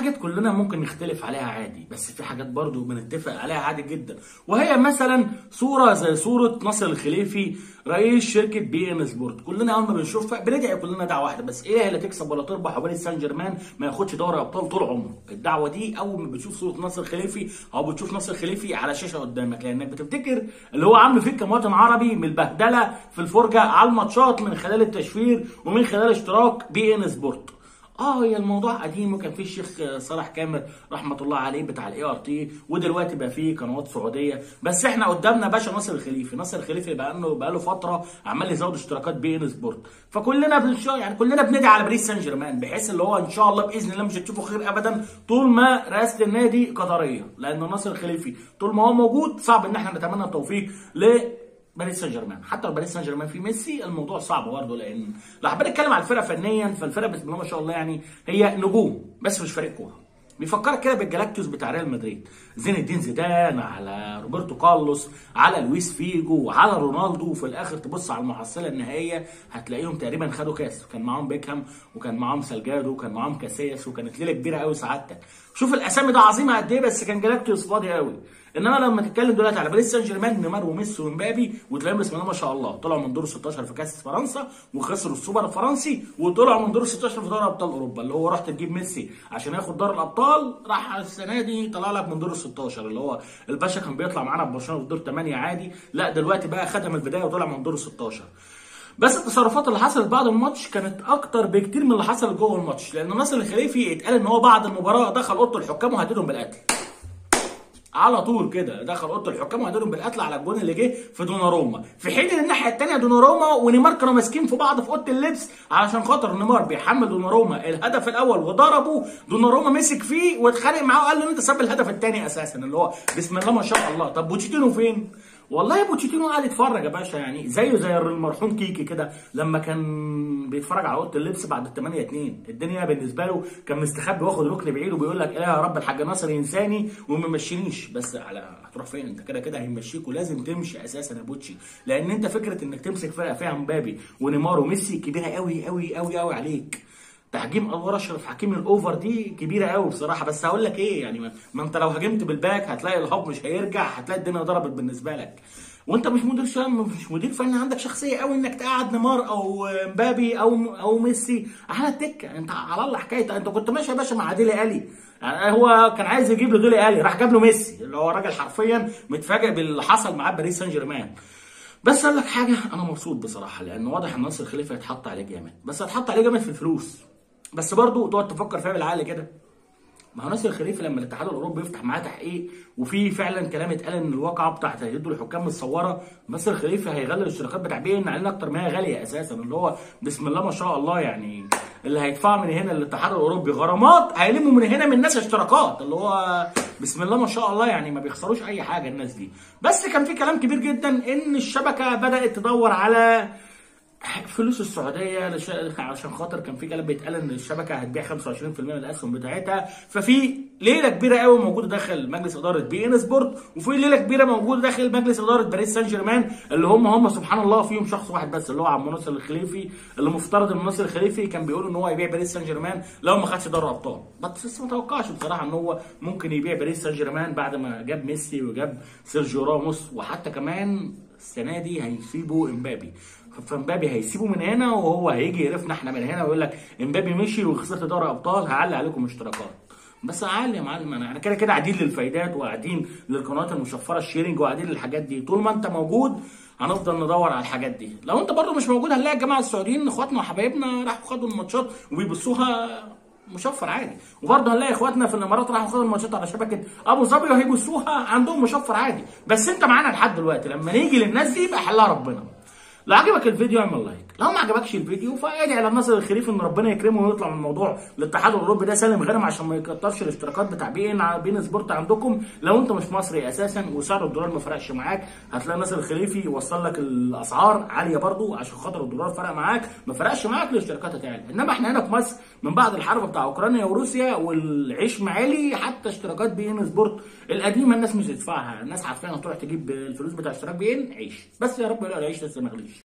حاجات كلنا ممكن نختلف عليها عادي بس في حاجات برضو بنتفق عليها عادي جدا وهي مثلا صوره زي صوره ناصر الخليفي رئيس شركه بي ان سبورت كلنا اول ما بنشوفها بندعي كلنا دعوه واحده بس ايه هي اللي تكسب ولا تربح وباريس سان جيرمان ما ياخدش دوري ابطال طول عمره الدعوه دي اول ما بتشوف صوره ناصر الخليفي او بتشوف ناصر الخليفي على شاشه قدامك لانك بتفتكر اللي هو عامله فيك كمواطن عربي من البهدله في الفرجه على الماتشات من خلال التشفير ومن خلال اشتراك بي ان سبورت اه هي الموضوع قديم وكان في الشيخ صالح كامل رحمه الله عليه بتاع الاي ار تي ودلوقتي بقى فيه قنوات سعوديه بس احنا قدامنا باشا ناصر الخليفي ناصر الخليفي بقى له بقى له فتره عمال يزود اشتراكات بي ان سبورت فكلنا بنش... يعني كلنا بندعي على باريس سان جيرمان بحيث اللي هو ان شاء الله باذن الله مش هتشوفوا خير ابدا طول ما رئاسه النادي قطريه لان ناصر الخليفي طول ما هو موجود صعب ان احنا نتمنى التوفيق ل باريس سان جيرمان حتى لو باريس سان جيرمان في ميسي الموضوع صعب برضه لان لو حبينا نتكلم على الفرقه فنيا فالفرقه بسم الله ما شاء الله يعني هي نجوم بس مش فريق كوره بيفكرك كده بالجلاكتيوس بتاع ريال مدريد زين الدين زيدان على روبرتو كارلوس على لويس فيجو على رونالدو وفي الاخر تبص على المحصله النهائيه هتلاقيهم تقريبا خدوا كاس كان معاهم بيكهام وكان معاهم سالجادو وكان معاهم كاسياس وكانت ليله كبيره قوي سعادتك شوف الاسامي ده عظيمه قد ايه بس كان جلاكتيوس فاضي قوي انما لما تتكلم دلوقتي على باريس سان جيرمان نيمار وميسي ومبابي وتلاقيهم بسم الله ما شاء الله طلعوا من دور 16 في كاس فرنسا وخسروا السوبر الفرنسي وطلعوا من دور 16 في دوري ابطال اوروبا اللي هو رحت تجيب ميسي عشان ياخد دور الابطال راح السنه دي طلع لك من دور 16 اللي هو الباشا كان بيطلع معانا ببرشلونه في دور 8 عادي لا دلوقتي بقى خدم البدايه وطلع من دور 16 بس التصرفات اللي حصلت بعد الماتش كانت اكتر بكتير من اللي حصل جوه الماتش لان ناصر الخليفي اتقال ان هو بعد المباراه دخل اوضه الحكام وهددهم بالقتل على طول كده دخل اوضه الحكام وهددهم بالقتل على الجون اللي جه في دوناروما في حين ان الناحيه الثانيه دوناروما ونيمار كانوا ماسكين في بعض في اوضه اللبس علشان خاطر نيمار بيحمل دوناروما الهدف الاول وضربه دوناروما مسك فيه واتخانق معاه وقال له انت ساب الهدف الثاني اساسا اللي هو بسم الله ما شاء الله طب بوتشيتينو فين؟ والله بوتشيتينو قاعد يتفرج يا باشا يعني زيه زي المرحوم كيكي كده لما كان بيتفرج على اوضه اللبس بعد ال 8 2 الدنيا بالنسبه له كان مستخبي واخد ركن بعيد وبيقول لك اله يا رب الحاج ناصر ينساني وما يمشينيش بس على هتروح فين انت كده كده هيمشيك ولازم تمشي اساسا يا بوتشي لان انت فكره انك تمسك فرقه فيها مبابي ونيمار وميسي كبيره قوي قوي قوي قوي عليك تهاجيم انور اشرف حكيم الاوفر دي كبيره قوي بصراحه بس هقول لك ايه يعني ما, ما انت لو هاجمت بالباك هتلاقي الهب مش هيرجع هتلاقي الدنيا ضربت بالنسبه لك وانت مش مدير شام مش مدير فني عندك شخصيه قوي انك تقعد نيمار او مبابي او او ميسي على الدكه انت على الله حكايه انت كنت ماشي يا باشا مع ديلي الي يعني هو كان عايز يجيب له ديلي الي راح جاب له ميسي اللي هو راجل حرفيا متفاجئ باللي حصل معاه باريس سان جيرمان بس اقول لك حاجه انا مبسوط بصراحه لان واضح ان ناصر خليفه هيتحط عليه جامد بس هيتحط عليه جامد في الفلوس بس برضه تقعد تفكر فيها بالعقل كده ما هو ناصر الخليفي لما الاتحاد الاوروبي يفتح معاه تحقيق وفي فعلا كلام اتقال ان الواقعه بتاعت هيدوا الحكام متصوره ناصر الخليفي هيغلي الاشتراكات بتاع بي ان علينا اكتر ما هي غاليه اساسا اللي هو بسم الله ما شاء الله يعني اللي هيدفع من هنا الاتحاد الاوروبي غرامات هيلموا من هنا من الناس اشتراكات اللي هو بسم الله ما شاء الله يعني ما بيخسروش اي حاجه الناس دي بس كان في كلام كبير جدا ان الشبكه بدات تدور على فلوس السعوديه لش... عشان خاطر كان في كلام بيتقال ان الشبكه هتبيع 25% من الاسهم بتاعتها ففي ليله كبيره قوي موجوده داخل مجلس اداره بي ان سبورت وفي ليله كبيره موجوده داخل مجلس اداره باريس سان جيرمان اللي هم هم سبحان الله فيهم شخص واحد بس اللي هو عم ناصر الخليفي اللي مفترض ان ناصر الخليفي كان بيقول ان هو يبيع باريس سان جيرمان لو ما خدش دوري ابطال بس لسه ما توقعش بصراحه ان هو ممكن يبيع باريس سان جيرمان بعد ما جاب ميسي وجاب سيرجيو راموس وحتى كمان السنه دي هيسيبوا امبابي فمبابي هيسيبه من هنا وهو هيجي يقرفنا احنا من هنا ويقول لك امبابي مشي وخسرت دوري ابطال هعلي عليكم اشتراكات بس عالي يا معلم انا كده كده قاعدين للفايدات وقاعدين للقنوات المشفره الشيرنج وقاعدين للحاجات دي طول ما انت موجود هنفضل ندور على الحاجات دي لو انت برضه مش موجود هنلاقي الجماعه السعوديين اخواتنا وحبايبنا راحوا خدوا الماتشات وبيبصوها مشفر عادي وبرضه هنلاقي اخواتنا في الامارات راحوا خدوا الماتشات على شبكه ابو ظبي وهيبصوها عندهم مشفر عادي بس انت معانا لحد دلوقتي لما نيجي للناس دي يبقى حلها ربنا لو عجبك الفيديو اعمل لايك لو ما عجبكش الفيديو فادعي على ناصر الخليفي ان ربنا يكرمه ويطلع من الموضوع الاتحاد الاوروبي ده سالم غانم عشان ما يكترش الاشتراكات بتاع بي ان بي ان سبورت عندكم لو انت مش مصري اساسا وسعر الدولار ما فرقش معاك هتلاقي ناصر الخليفي يوصل لك الاسعار عاليه برضو عشان خاطر الدولار فرق معاك ما فرقش معاك الاشتراكات هتعلى انما احنا هنا في مصر من بعد الحرب بتاع اوكرانيا وروسيا والعيش معالي حتى اشتراكات بي ان سبورت القديمه الناس مش هتدفعها الناس عارفين هتروح تجيب الفلوس بتاع اشتراك بي ان عيش بس يا رب يلاقي العيش لسه ما غليش